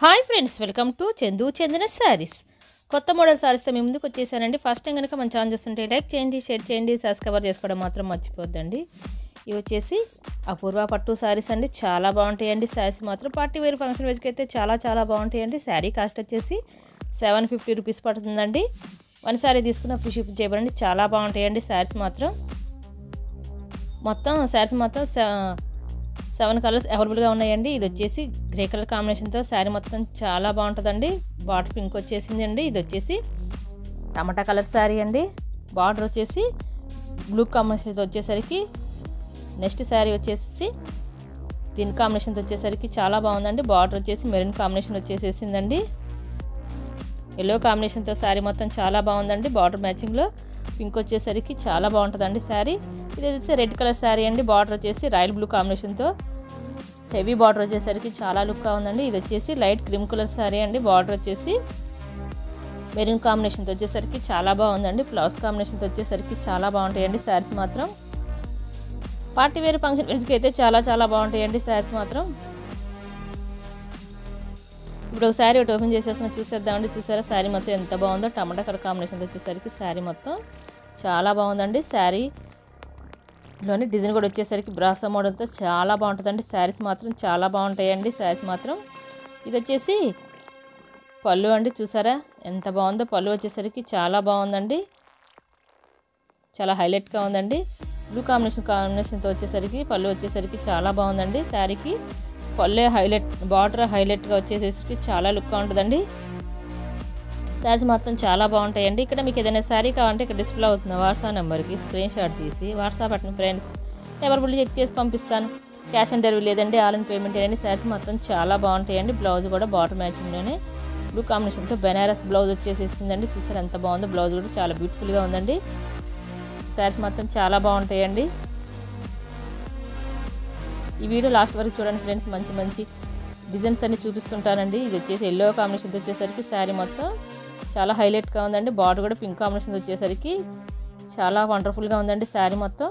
hi friends welcome to Chandu Chandana saris కొత్త model శారీస్తో మీ ముందుకు వచ్చేసానండి ఫస్ట్ టైం కనుక మన ఛానల్ చూస్తుంటే లైక్ చేయండి షేర్ చేయండి సబ్స్క్రైబర్ చేసుకోవడం మాత్రం మర్చిపోద్దండి ఇవి వచ్చేసి అపూర్వ పట్టు శారీస్ అండి చాలా బాగుంటాయండి శారీస్ మాత్రం పార్టీ వేర్ ఫంక్షన్ వేజ్కి అయితే చాలా చాలా బాగుంటాయండి శారీ కాస్ట్ వచ్చేసి సెవెన్ ఫిఫ్టీ రూపీస్ పడుతుందండి వన్ శారీ తీసుకున్న ఫ్రీ షిప్ చేయబడండి చాలా బాగుంటాయండి శారీస్ మాత్రం మొత్తం శారీస్ మొత్తం సె- సెవెన్ కలర్స్ అవైలబుల్గా ఉన్నాయండి ఇది వచ్చేసి గ్రే కలర్ కాంబినేషన్తో శారీ మొత్తం చాలా బాగుంటుందండి బార్డర్ పింక్ వచ్చేసింది అండి ఇది వచ్చేసి టమాటా కలర్ శారీ అండి బార్డర్ వచ్చేసి బ్లూ కాంబినేషన్తో వచ్చేసరికి నెక్స్ట్ శారీ వచ్చేసి దీని కాంబినేషన్తో వచ్చేసరికి చాలా బాగుందండి బార్డర్ వచ్చేసి మెరూన్ కాంబినేషన్ వచ్చేసేసిందండి ఎల్లో కాంబినేషన్తో శారీ మొత్తం చాలా బాగుందండి బార్డర్ మ్యాచింగ్లో పింక్ వచ్చేసరికి చాలా బాగుంటుందండి శారీ ఇది వచ్చేసి రెడ్ కలర్ శారీ అండి బార్డర్ వచ్చేసి రాయల్ బ్లూ కాంబినేషన్తో హెవీ బార్డర్ వచ్చేసరికి చాలా లుక్గా ఉందండి ఇది వచ్చేసి లైట్ క్రీమ్ కలర్ శారీ అండి బార్డర్ వచ్చేసి మెరూన్ కాంబినేషన్తో వచ్చేసరికి చాలా బాగుందండి బ్లౌజ్ కాంబినేషన్తో వచ్చేసరికి చాలా బాగుంటాయండి శారీస్ మాత్రం పార్టీ వేర్ ఫంక్షన్ వేర్స్కి అయితే చాలా చాలా బాగుంటాయండి శారీస్ మాత్రం ఇప్పుడు ఒక శారీ ఒకటి ఓపెన్ చేసేసిన చూసేద్దామండి చూసారా శారీ మొత్తం ఎంత బాగుందో టమాటా కలర్ కాంబినేషన్తో వచ్చేసరికి శారీ మొత్తం చాలా బాగుందండి శారీ లోని డిజైన్ కూడా వచ్చేసరికి బ్రాసో మోడల్తో చాలా బాగుంటుందండి శారీస్ మాత్రం చాలా బాగుంటాయండి శారీస్ మాత్రం ఇది వచ్చేసి పళ్ళు అండి చూసారా ఎంత బాగుందో పళ్ళు వచ్చేసరికి చాలా బాగుందండి చాలా హైలైట్గా ఉందండి బ్లూ కాంబినేషన్ కాంబినేషన్తో వచ్చేసరికి పళ్ళు వచ్చేసరికి చాలా బాగుందండి శారీకి పళ్ళే హైలైట్ బార్డర్ హైలైట్గా వచ్చేసరికి చాలా లుక్గా ఉంటుందండి శారీస్ మొత్తం చాలా బాగుంటాయండి ఇక్కడ మీకు ఏదైనా శారీ కావాలంటే ఇక్కడ డిస్ప్లే అవుతుంది వాట్సాప్ నెంబర్కి స్క్రీన్ షాట్ తీసి వాట్సాప్ అట్టిన ఫ్రెండ్స్ ఎవరి చెక్ చేసి పంపిస్తాను క్యాష్ ఆన్ డెలివరీ లేదండి ఆన్లైన్ పేమెంట్ చేయండి శారీస్ మొత్తం చాలా బాగుంటాయండి బ్లౌజ్ కూడా బాటర్ మ్యాచింగ్లోనే బ్లూ కాంబినేషన్తో బెనారస్ బ్లౌజ్ వచ్చేసేసిందండి చూసారు ఎంత బాగుందో బ్లౌజ్ కూడా చాలా బ్యూటిఫుల్గా ఉందండి శారీస్ మొత్తం చాలా బాగుంటాయండి ఈ వీడియో లాస్ట్ వరకు చూడండి ఫ్రెండ్స్ మంచి మంచి డిజైన్స్ అన్ని చూపిస్తుంటానండి ఇది వచ్చేసి ఎల్లో కాంబినేషన్ వచ్చేసరికి శారీ మొత్తం చాలా హైలైట్గా ఉందండి బార్డర్ కూడా పింక్ కాంబినేషన్ వచ్చేసరికి చాలా వండర్ఫుల్గా ఉందండి శారీ మొత్తం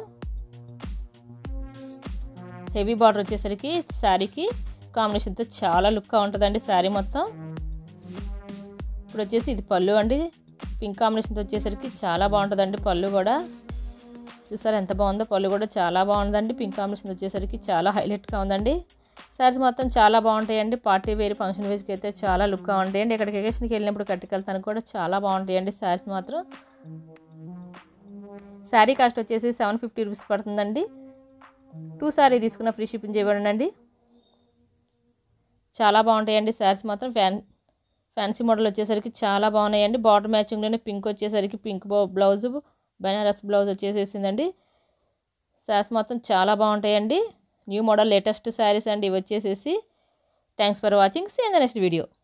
హెవీ బార్డర్ వచ్చేసరికి శారీకి కాంబినేషన్తో చాలా లుక్గా ఉంటుందండి శారీ మొత్తం ఇప్పుడు వచ్చేసి ఇది పళ్ళు అండి పింక్ కాంబినేషన్తో వచ్చేసరికి చాలా బాగుంటుందండి పళ్ళు కూడా చూసారా ఎంత బాగుందో పళ్ళు కూడా చాలా బాగుందండి పింక్ కాంబినేషన్ వచ్చేసరికి చాలా హైలైట్గా ఉందండి శారీస్ మొత్తం చాలా బాగుంటాయండి పార్టీ వేర్ ఫంక్షన్ వేస్కి అయితే చాలా లుక్గా ఉంటాయండి ఎక్కడికి ఎకేషన్కి వెళ్ళినప్పుడు కట్టుకెళ్తాను కూడా చాలా బాగుంటాయండి శారీస్ మాత్రం శారీ కాస్ట్ వచ్చేసి సెవెన్ ఫిఫ్టీ రూపీస్ పడుతుందండి టూ శారీ తీసుకున్న ఫ్రీ షిప్పింగ్ చేయబడండి చాలా బాగుంటాయండి శారీస్ మాత్రం ఫ్యాన్ ఫ్యాన్సీ మోడల్ వచ్చేసరికి చాలా బాగున్నాయండి బార్డర్ మ్యాచింగ్లోనే పింక్ వచ్చేసరికి పింక్ బ్లౌజ్ బెనారస్ బ్లౌజ్ వచ్చేసేసిందండి శారీస్ మొత్తం చాలా బాగుంటాయండి న్యూ మోడల్ లేటెస్ట్ శారీస్ అండి ఇవి వచ్చేసేసి thanks for watching see in the next video